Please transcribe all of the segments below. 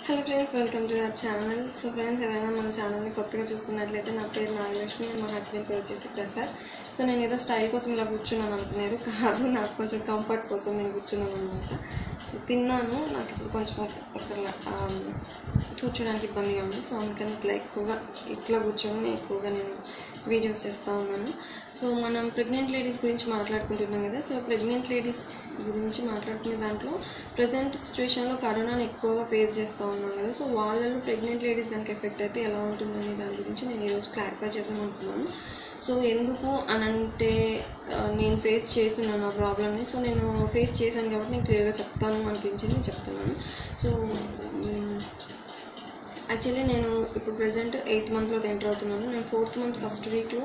hello friends welcome to our channel so friends ఎవరైనా మన ఛానల్ని కొత్తగా చూస్తున్నట్లయితే నా పేరు నాగలక్ష్మి అండ్ మా హస్బెండ్ పేరు వచ్చేసి ప్రసాద్ సో నేను ఏదో స్టైల్ కోసం ఇలా కూర్చున్నాను అనుకున్నారు కాదు నాకు కొంచెం కంఫర్ట్ కోసం నేను కూర్చున్నాను అనమాట సో తిన్నాను నాకు ఇప్పుడు కొంచెం ఒక ఆమ్, కూర్చోడానికి ఇబ్బందిగా ఉంది సో అందుకని ఇట్లా ఎక్కువగా ఇట్లా కూర్చొని ఎక్కువగా నేను వీడియోస్ చేస్తూ ఉన్నాను సో మనం ప్రెగ్నెంట్ లేడీస్ గురించి మాట్లాడుకుంటున్నాం కదా సో ప్రెగ్నెంట్ లేడీస్ గురించి మాట్లాడుకునే దాంట్లో ప్రజెంట్ సిచ్యువేషన్లో కరోనాని ఎక్కువగా ఫేస్ చేస్తూ ఉన్నాం కదా సో వాళ్ళలో ప్రెగ్నెంట్ లేడీస్ దానికి ఎఫెక్ట్ అయితే ఎలా ఉంటుందనే దాని గురించి నేను ఈరోజు క్లారిఫై చేద్దాం అనుకున్నాను సో ఎందుకు అని అంటే ఆ, నేను ఫేస్ చేస్తున్నాను ఆ ప్రాబ్లమ్ని సో నేను ఫేస్ చేశాను కాబట్టి నేను క్లియర్గా చెప్తాను అనిపించింది నేను చెప్తున్నాను సో మ్, యాక్చువల్లీ నేను ఇప్పుడు ప్రజెంట్ ఎయిత్ మంత్లో ఎంటర్ అవుతున్నాను నేను ఫోర్త్ మంత్ ఫస్ట్ వీక్లో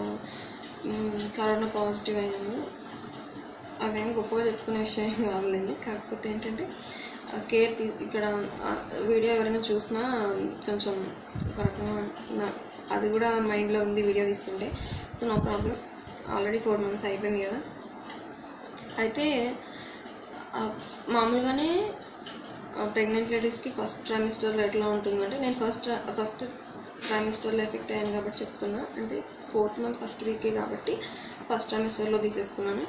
కరోనా పాజిటివ్ అయ్యాను అవేం గొప్పగా చెప్పుకునే విషయం కావాలండి కాకపోతే ఏంటంటే కేర్ తీ ఇక్కడ ఆ, వీడియో ఎవరైనా చూసినా కొంచెం ఒక రకంగా నా అది కూడా మైండ్లో ఉంది వీడియో తీస్తుంటే so no problem already four months అయిపోయింది కదా అయితే ఆ, మామూలుగానే ప్రెగ్నెంట్ లేడీస్కి ఫస్ట్ ట్రైమిస్టర్లో ఎట్లా ఉంటుందంటే నేను ఫస్ట్ ఫస్ట్ ట్రైమిస్టర్లో ఎఫెక్ట్ అయ్యాను కాబట్టి చెప్తున్నా అంటే ఫోర్త్ మంత్ ఫస్ట్ వీకే కాబట్టి ఫస్ట్ ట్రైమిస్టర్లో తీసేసుకున్నాను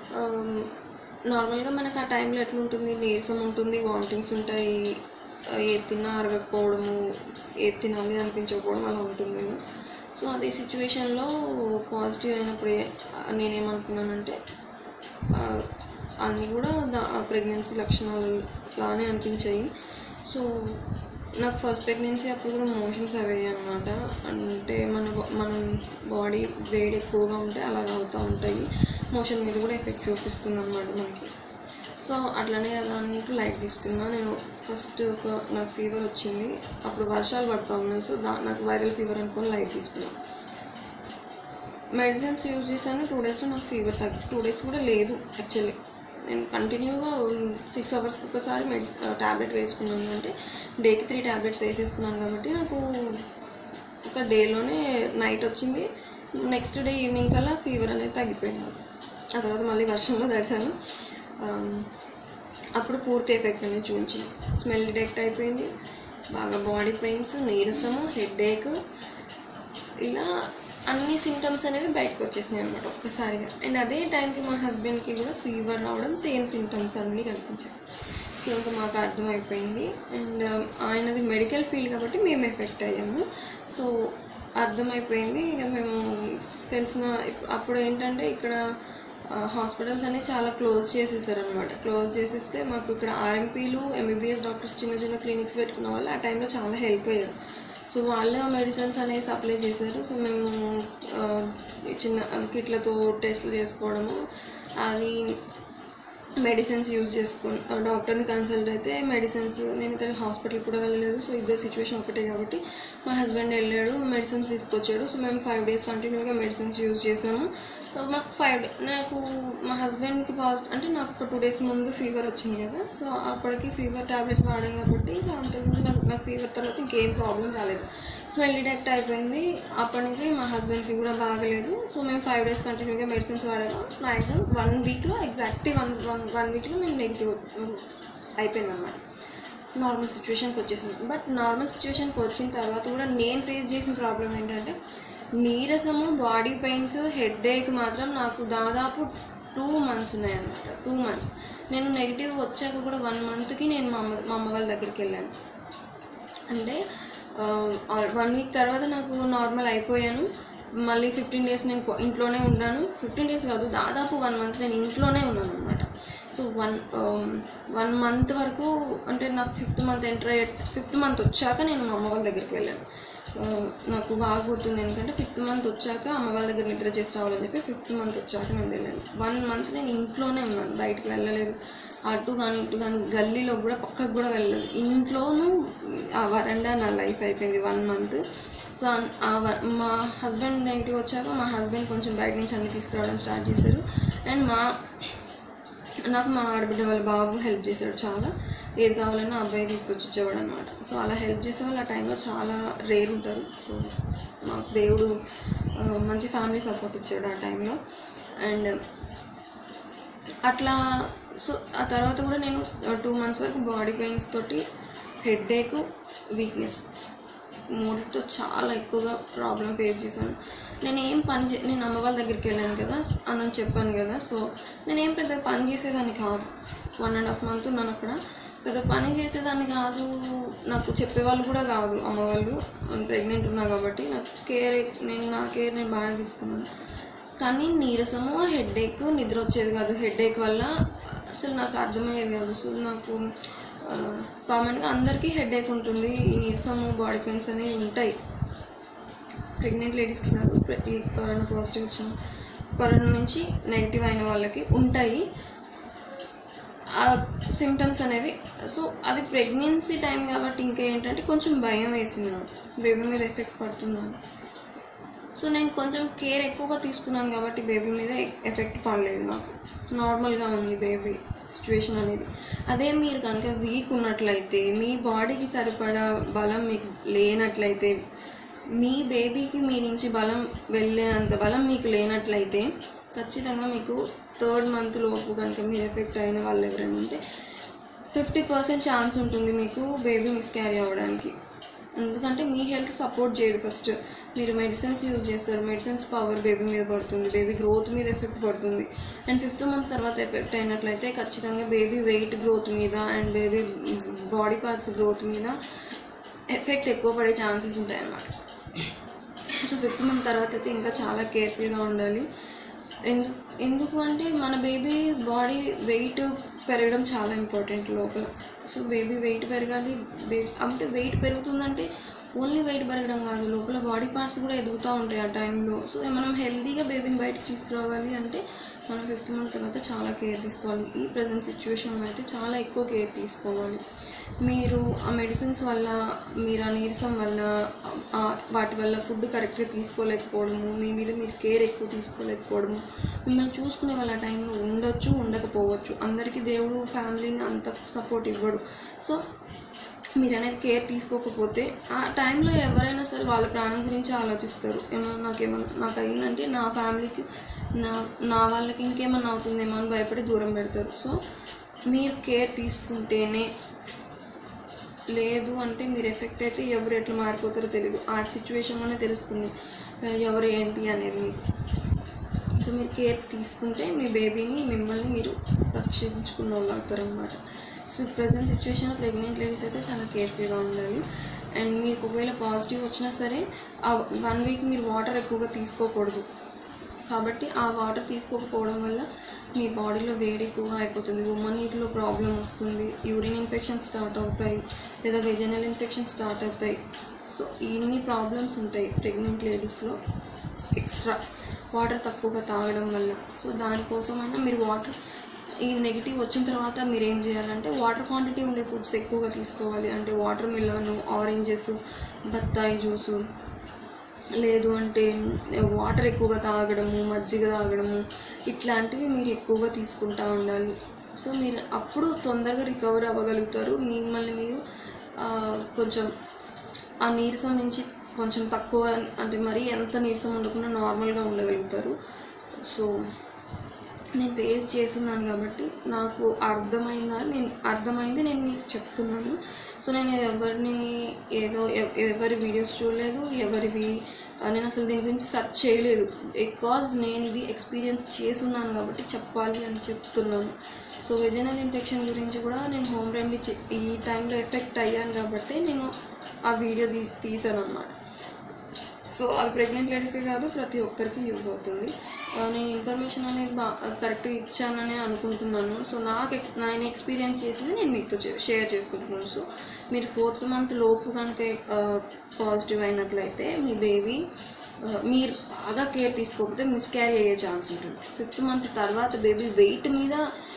నార్మల్గా మనకు ఆ టైంలో ఎట్లా ఉంటుంది నీరసం ఉంటుంది వామిటింగ్స్ ఉంటాయి ఆ, ఏది తిన్నా అరగకపోవడము ఏది తినాలి అనిపించకపోవడం అలా ఉంటుంది కదా సో అదే సిచ్యువేషన్లో పాజిటివ్ అయినప్పుడు ఏ- నేనేమనుకున్నానంటే ఆ, అన్నీ కూడా దా ప్రెగ్నెన్సీ లక్షణాలు లానే అనిపించాయి సో నాకు ఫస్ట్ ప్రెగ్నెన్సీ అప్పుడు కూడా మోషన్స్ అయ్యాయి అనమాట అంటే మన బా- మన బాడీ వేడి ఎక్కువగా ఉంటే అలాగ అవుతూ ఉంటాయి మోషన్ మీద కూడా ఎఫెక్ట్ చూపిస్తుంది అనమాట మనకి సో అట్లనే దానికి లైట్ తీసుకున్నా నేను ఫస్ట్ ఒక నాకు ఫీవర్ వచ్చింది అప్పుడు వర్షాలు పడుతూ ఉన్నాయి సో దా నాకు వైరల్ ఫీవర్ అనుకొని లైట్ తీసుకున్నాను మెడిసిన్స్ యూజ్ చేశాను టూ డేస్లో నాకు ఫీవర్ తగ్గి టూ డేస్ కూడా లేదు యాక్చువల్లీ నేను కంటిన్యూగా సిక్స్ అవర్స్కి ఒకసారి మెడిసి ట్యాబ్లెట్ వేసుకున్నాను అంటే డేకి త్రీ ట్యాబ్లెట్స్ వేసేసుకున్నాను కాబట్టి నాకు ఒక డేలోనే నైట్ వచ్చింది నెక్స్ట్ డే ఈవినింగ్ కల్లా ఫీవర్ అనేది తగ్గిపోయింది ఆ తర్వాత మళ్ళీ వర్షంలో తడిసాను ఆమ్, అప్పుడు పూర్తి ఎఫెక్ట్ అనేది చూపించింది స్మెల్ డిటెక్ట్ అయిపోయింది బాగా బాడీ పెయిన్స్ నీరసము హెడేక్ ఇలా అన్ని సిమ్టమ్స్ అనేవి బయటకు వచ్చేసినాయి అనమాట ఒక్కసారిగా అండ్ అదే టైంకి మా హస్బెండ్కి కూడా ఫీవర్ రావడం సేమ్ సిమ్టమ్స్ అన్నీ కనిపించాయి సో ఇంకా మాకు అర్థమైపోయింది అండ్ ఆయనది మెడికల్ ఫీల్డ్ కాబట్టి మేము ఎఫెక్ట్ అయ్యాము సో అర్థమైపోయింది ఇక మేము తెలిసిన ఇప్- అప్పుడు ఏంటంటే ఇక్కడ హాస్పిటల్స్ అన్ని చాలా క్లోజ్ చేసేసారు అనమాట క్లోజ్ చేసేస్తే మాకు ఇక్కడ ఆర్ఎంపీలు ఎంబీబీఎస్ డాక్టర్స్ చిన్న చిన్న క్లినిక్స్ పెట్టుకున్న వాళ్ళు ఆ టైంలో చాలా హెల్ప్ అయ్యారు సో వాళ్ళే మెడిసిన్స్ అనేవి సప్లై చేశారు సో మేము ఆ, ఈ చిన్న కిట్లతో టెస్ట్లు చేసుకోవడము అవి మెడిసిన్స్ యూజ్ చేసుకుని డాక్టర్ని కన్సల్ట్ అయితే మెడిసిన్స్ నేను ఇతర హాస్పిటల్ కూడా వెళ్ళలేదు సో ఇద్దరు సిచ్యువేషన్ ఒకటే కాబట్టి మా హస్బెండ్ వెళ్ళాడు మెడిసిన్స్ తీసుకొచ్చాడు సో మేము ఫైవ్ డేస్ కంటిన్యూగా మెడిసిన్స్ యూజ్ చేసాము సో మాకు ఫైవ్ డే నాకు మా హస్బెండ్కి పాజిటివ్ అంటే నాకు ఒక టూ డేస్ ముందు ఫీవర్ వచ్చింది కదా సో అప్పటికి ఫీవర్ టాబ్లెట్స్ వాడాం కాబట్టి ఇంకా అంతకుముందు నాకు నాకు ఫీవర్ తర్వాత ఇంకేం ప్రాబ్లం రాలేదు స్మెల్ డిటెక్ట్ అయిపోయింది అప్పటి నుంచి మా హస్బెండ్కి కూడా బాగలేదు సో మేము ఫైవ్ డేస్ కంటిన్యూగా మెడిసిన్స్ వాడాము మ్యాక్సిమం వన్ వీక్లో ఎగ్జాక్ట్లీ వన్ వన్ వన్ వీక్లో మేము నెగిటివ్ అయిపోయింది అనమాట నార్మల్ సిచ్యువేషన్కి వచ్చేసింది బట్ నార్మల్ సిచ్యువేషన్కి వచ్చిన తర్వాత కూడా నేను ఫేస్ చేసిన ప్రాబ్లం ఏంటంటే నీరసము బాడీ పెయిన్స్ హెడ్ మాత్రం నాకు దాదాపు టూ మంత్స్ ఉన్నాయన్నమాట టూ మంత్స్ నేను నెగిటివ్ వచ్చాక కూడా వన్ మంత్కి నేను మా అమ్మ మా అమ్మ వాళ్ళ దగ్గరికి వెళ్ళాను అంటే వన్ వీక్ తర్వాత నాకు నార్మల్ అయిపోయాను మళ్ళీ ఫిఫ్టీన్ డేస్ నేను కొ- ఇంట్లోనే ఉన్నాను ఫిఫ్టీన్ డేస్ కాదు దాదాపు వన్ మంత్ నేను ఇంట్లోనే ఉన్నాను అనమాట సో వన్ వన్ మంత్ వరకు అంటే నాకు ఫిఫ్త్ మంత్ ఎంటర్ అయ్యే ఫిఫ్త్ మంత్ వచ్చాక నేను మా అమ్మ వాళ్ళ దగ్గరికి వెళ్ళాను ఆ, నాకు బాగా గుర్తుంది ఎందుకంటే ఫిఫ్త్ మంత్ వచ్చాక అమ్మ వాళ్ళ దగ్గర నిద్ర చేసి రావాలని చెప్పి ఫిఫ్త్ మంత్ వచ్చాక నేను వెళ్ళాను వన్ మంత్ నేను ఇంట్లోనే ఉన్నాను బయటికి వెళ్ళలేదు అటు కానీ ఇటు కానీ గల్లీలో కూడా పక్కకు కూడా వెళ్ళలేదు ఇంట్లోనూ ఆ వరండా నా లైఫ్ అయిపోయింది వన్ మంత్ సో అన్- ఆ వ- మా హస్బెండ్ నెగిటివ్ వచ్చాక మా హస్బెండ్ కొంచెం బయట నుంచి అన్ని తీసుకురావడం స్టార్ట్ చేశారు అండ్ మా నాకు మా ఆడబిడ్డ వాళ్ళ బాబు హెల్ప్ చేశాడు చాలా ఏది కావాలన్నా అబ్బాయి తీసుకొచ్చి ఇచ్చేవాడు అనమాట సో అలా హెల్ప్ చేసే వాళ్ళు ఆ టైంలో చాలా రేర్ ఉంటారు సో మాకు దేవుడు ఆ, మంచి ఫ్యామిలీ సపోర్ట్ ఇచ్చాడు ఆ టైంలో అండ్ అట్లా సో ఆ తర్వాత కూడా నేను టూ మంత్స్ వరకు బాడీ పెయిన్స్ తోటి హెడేక్ వీక్నెస్ మూడితో చాలా ఎక్కువగా ప్రాబ్లం ఫేస్ చేశాను నేను ఏం పని చే నేను అమ్మ వాళ్ళ దగ్గరికి వెళ్ళాను కదా అని చెప్పాను కదా సో నేను ఏం పెద్ద పని చేసేదాన్ని కాదు వన్ అండ్ హాఫ్ మంత్ ఉన్నాను అక్కడ పెద్ద పని చేసేదాన్ని కాదు నాకు చెప్పేవాళ్ళు కూడా కాదు అమ్మ వాళ్ళు ప్రెగ్నెంట్ ఉన్నా కాబట్టి నాకు కేర్ నేను నా కేర్ నేను బాగా తీసుకున్నాను కానీ నీరసము హెడేక్ నిద్ర వచ్చేది కాదు హెడేక్ వల్ల అసలు నాకు అర్థమయ్యేది కాదు సో నాకు కామన్గా అందరికీ హెడేక్ ఉంటుంది ఈ నీరసము బాడీ పెయిన్స్ అనేవి ఉంటాయి ప్రెగ్నెంట్ లేడీస్కి కాదు ప్ర- ఈ కరోనా పాజిటివ్ వచ్చిన కరోనా నుంచి నెగిటివ్ అయిన వాళ్ళకి ఉంటాయి ఆ సిమ్టమ్స్ అనేవి సో అది ప్రెగ్నెన్సీ టైం కాబట్టి ఇంకా ఏంటంటే కొంచెం భయం వేసింది నాకు బేబీ మీద ఎఫెక్ట్ పడుతుందని సో నేను కొంచెం కేర్ ఎక్కువగా తీసుకున్నాను కాబట్టి బేబీ మీద ఎఫెక్ట్ పడలేదు నాకు నార్మల్గా ఉంది బేబీ సిచ్యువేషన్ అనేది అదే మీరు కనుక వీక్ ఉన్నట్లయితే మీ బాడీకి సరిపడా బలం మీకు లేనట్లయితే మీ బేబీకి మీ నుంచి బలం వెళ్ళేంత బలం మీకు లేనట్లయితే ఖచ్చితంగా మీకు థర్డ్ మంత్ లోపు కనుక మీరు ఎఫెక్ట్ అయిన వాళ్ళు ఎవరైనా ఉంటే ఫిఫ్టీ పర్సెంట్ ఛాన్స్ ఉంటుంది మీకు బేబీ మిస్క్యారీ అవ్వడానికి ఎందుకంటే మీ హెల్త్ సపోర్ట్ చేయదు ఫస్ట్ మీరు మెడిసిన్స్ యూజ్ చేస్తారు మెడిసిన్స్ పవర్ బేబీ మీద పడుతుంది బేబీ గ్రోత్ మీద ఎఫెక్ట్ పడుతుంది అండ్ ఫిఫ్త్ మంత్ తర్వాత ఎఫెక్ట్ అయినట్లయితే ఖచ్చితంగా బేబీ వెయిట్ గ్రోత్ మీద and baby body parts growth మీద ఎఫెక్ట్ ఎక్కువ పడే ఛాన్సెస్ ఉంటాయి అన్నమాట సో ఫిఫ్త్ మంత్ తర్వాత అయితే ఇంకా చాలా కేర్ఫుల్గా ఉండాలి ఎందు ఎందుకు అంటే మన బేబీ బాడీ వెయిట్ పెరగడం చాలా ఇంపార్టెంట్ లోపల సో బేబీ వెయిట్ పెరగాలి బే అంటే వెయిట్ పెరుగుతుందంటే ఓన్లీ వెయిట్ పెరగడం కాదు లోపల బాడీ పార్ట్స్ కూడా ఎదుగుతూ ఉంటాయి ఆ టైంలో సో మనం హెల్తీగా బేబీని బయటకు తీసుకురావాలి అంటే మనం ఫిఫ్త్ మంత్ తర్వాత చాలా కేర్ తీసుకోవాలి ఈ ప్రజెంట్ సిచ్యువేషన్లో అయితే చాలా ఎక్కువ కేర్ తీసుకోవాలి మీరు ఆ మెడిసిన్స్ వల్ల మీరు ఆ నీరసం వల్ల ఆ వాటి వల్ల ఫుడ్ కరెక్ట్గా తీసుకోలేకపోవడము మీ మీద మీరు కేర్ ఎక్కువ తీసుకోలేకపోవడము మిమ్మల్ని చూసుకునే వాళ్ళ టైంలో ఉండొచ్చు ఉండకపోవచ్చు అందరికీ దేవుడు ఫ్యామిలీని అంత సపోర్ట్ ఇవ్వడు సో మీరు అనేది కేర్ తీసుకోకపోతే ఆ టైంలో ఎవరైనా సరే వాళ్ళ ప్రాణం గురించి ఆలోచిస్తారు ఏమన్నా నాకేమన్నా నాకు అయిందంటే నా ఫ్యామిలీకి నా నా వాళ్ళకి ఇంకేమన్నా అవుతుందేమో అని భయపడి దూరం పెడతారు సో మీరు కేర్ తీసుకుంటేనే లేదు అంటే మీరు ఎఫెక్ట్ అయితే ఎవరు ఎట్లా మారిపోతారో తెలియదు ఆ సిచ్యువేషన్లోనే తెలుస్తుంది ఆ, ఎవరు ఏంటి అనేది మీకు సో మీరు కేర్ తీసుకుంటే మీ బేబీని మిమ్మల్ని మీరు రక్షించుకున్న వాళ్ళు అవుతారు అనమాట సో ప్రజెంట్ సిచ్యువేషన్లో ప్రెగ్నెంట్ లేడీస్ అయితే చాలా కేర్ఫుల్గా ఉండాలి అండ్ మీకు ఒకవేళ పాజిటివ్ వచ్చినా సరే ఆ వన్ వీక్ మీరు వాటర్ ఎక్కువగా తీసుకోకూడదు కాబట్టి ఆ వాటర్ తీసుకోకపోవడం వల్ల మీ బాడీలో వేడి ఎక్కువగా అయిపోతుంది ఉమ్మ నీటిలో ప్రాబ్లం వస్తుంది యూరిన్ ఇన్ఫెక్షన్ స్టార్ట్ అవుతాయి లేదా వెజనల్ ఇన్ఫెక్షన్ స్టార్ట్ అవుతాయి సో ఇన్ని ప్రాబ్లమ్స్ ఉంటాయి ప్రెగ్నెంట్ లేడీస్లో ఎక్స్ట్రా వాటర్ తక్కువగా తాగడం వల్ల సో దానికోసమైనా మీరు వాటర్ ఈ నెగిటివ్ వచ్చిన తర్వాత మీరు ఏం చేయాలంటే వాటర్ క్వాంటిటీ ఉండే ఫుడ్స్ ఎక్కువగా తీసుకోవాలి అంటే వాటర్ మిలన్ ఆరెంజెస్ బత్తాయి జ్యూసు లేదు అంటే వాటర్ ఎక్కువగా తాగడము మజ్జిగ తాగడము ఇట్లాంటివి మీరు ఎక్కువగా తీసుకుంటూ ఉండాలి సో మీరు అప్పుడు తొందరగా రికవర్ అవ్వగలుగుతారు మిమ్మల్ని మీరు ఆ, కొంచెం ఆ నీరసం నుంచి కొంచెం తక్కువ అంటే మరీ ఎంత నీరసం ఉండకుండా నార్మల్గా ఉండగలుగుతారు సో నేను ఫేస్ చేస్తున్నాను కాబట్టి నాకు అర్థమైందా నేను అర్థమైంది నేను మీకు చెప్తున్నాను సో నేను ఎవరిని ఏదో ఎవ- ఎవరి వీడియోస్ చూడలేదు ఎవరివి ఆ, నేను అసలు దీని గురించి సెర్చ్ చేయలేదు బికాజ్ నేను ఇది ఎక్స్పీరియన్స్ చేస్తున్నాను కాబట్టి చెప్పాలి అని చెప్తున్నాను సో వెజనల్ ఇన్ఫెక్షన్ గురించి కూడా నేను హోమ్ రెమెడీ చే- ఈ టైంలో ఎఫెక్ట్ అయ్యాను కాబట్టి నేను ఆ వీడియో తీ తీసాను అనమాట సో అది ప్రెగ్నెంట్ లేడీస్కే కాదు ప్రతి ఒక్కరికి యూజ్ అవుతుంది ఆ, నేను ఇన్ఫర్మేషన్ అనేది బా కరెక్ట్గా ఇచ్చానని అనుకుంటున్నాను సో నాకు ఎక్- నేను ఎక్స్పీరియన్స్ చేసింది నేను మీతో చే- షేర్ చేసుకుంటున్నాను సో మీరు ఫోర్త్ మంత్ లోపు కనుక పాజిటివ్ అయినట్లయితే మీ బేబీ మీరు బాగా కేర్ తీసుకోకపోతే మిస్క్యారీ అయ్యే ఛాన్స్ ఉంటుంది ఫిఫ్త్ మంత్ తర్వాత బేబీ వెయిట్ మీద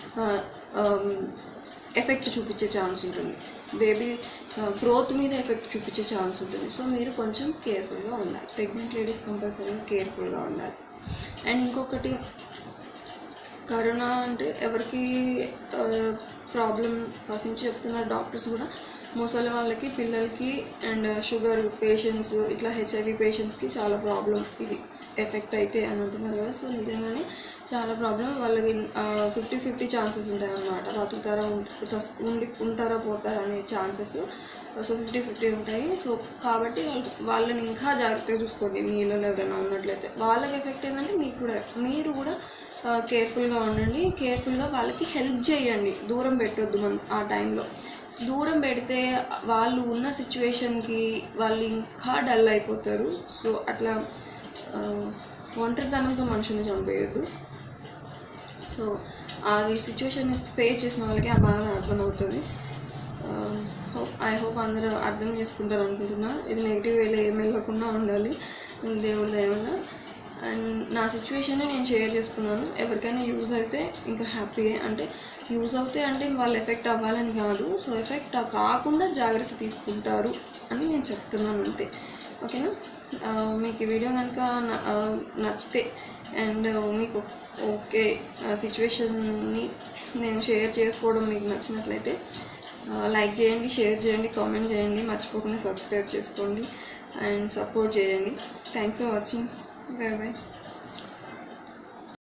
ఎఫెక్ట్ చూపించే ఛాన్స్ ఉంటుంది బేబీ గ్రోత్ మీద ఎఫెక్ట్ చూపించే ఛాన్స్ ఉంటుంది సో మీరు కొంచెం కేర్ఫుల్గా ఉండాలి ప్రెగ్నెంట్ లేడీస్ కంపల్సరీగా కేర్ఫుల్గా ఉండాలి అండ్ ఇంకొకటి కరోనా అంటే ఎవరికి ప్రాబ్లం ఫస్ట్ నుంచి చెప్తున్నారు డాక్టర్స్ కూడా ముసలి వాళ్ళకి పిల్లలకి అండ్ షుగర్ పేషెంట్స్ ఇట్లా హెచ్ఐవి పేషెంట్స్కి చాలా ప్రాబ్లం ఇది ఎఫెక్ట్ అయితే అని అంటున్నారు కదా సో నిజంగానే చాలా ప్రాబ్లం వాళ్ళకి ఫిఫ్టీ ఫిఫ్టీ ఛాన్సెస్ ఉంటాయి అన్నమాట బతుకుతారా ఉం- చస్- ఉండి ఉంటారా పోతారా అనే ఛాన్సెస్ సో ఫిఫ్టీ ఫిఫ్టీ ఉంటాయి సో కాబట్టి వాళ్ళు వాళ్ళని ఇంకా జాగ్రత్తగా చూసుకోండి మీ ఇళ్ళలో ఎవరైనా ఉన్నట్లయితే వాళ్ళకి ఎఫెక్ట్ ఏంటంటే మీకు కూడా మీరు కూడా కేర్ఫుల్గా ఉండండి కేర్ఫుల్గా వాళ్ళకి హెల్ప్ చేయండి దూరం పెట్టొద్దు మనం ఆ టైంలో దూరం పెడితే వాళ్ళు ఉన్న సిచ్యువేషన్కి వాళ్ళు ఇంకా డల్ అయిపోతారు సో అట్లా ఆ, ఒంటరితనంతో మనుషుల్ని చంపేయొద్దు సో అవి సిచ్యువేషన్ ఫేస్ చేసిన వాళ్ళకి ఆ బాధ అర్థమవుతుంది హోప్ ఐ హోప్ అందరూ అర్థం చేసుకుంటారు అనుకుంటున్నా ఇది నెగిటివ్ వేలో ఏం వెళ్ళకుండా ఉండాలి దేవుడి దయ వల్ల అండ్ నా సిచ్యువేషన్ని నేను షేర్ చేసుకున్నాను ఎవరికైనా యూజ్ అయితే ఇంకా హ్యాపీ అంటే యూజ్ అవుతే అంటే వాళ్ళు ఎఫెక్ట్ అవ్వాలని కాదు సో ఎఫెక్ట్ కాకుండా జాగ్రత్త తీసుకుంటారు అని నేను చెప్తున్నాను అంతే ఓకేనా ఆ, మీకు ఈ వీడియో కనుక న- ఆ, నచ్చితే అండ్ మీకు ఓకే సిచ్యువేషన్ని నేను షేర్ చేసుకోవడం మీకు నచ్చినట్లయితే లైక్ చేయండి షేర్ చేయండి కామెంట్ చేయండి మర్చిపోకుండా సబ్స్క్రైబ్ చేసుకోండి అండ్ సపోర్ట్ చేయండి thanks for watching bye bye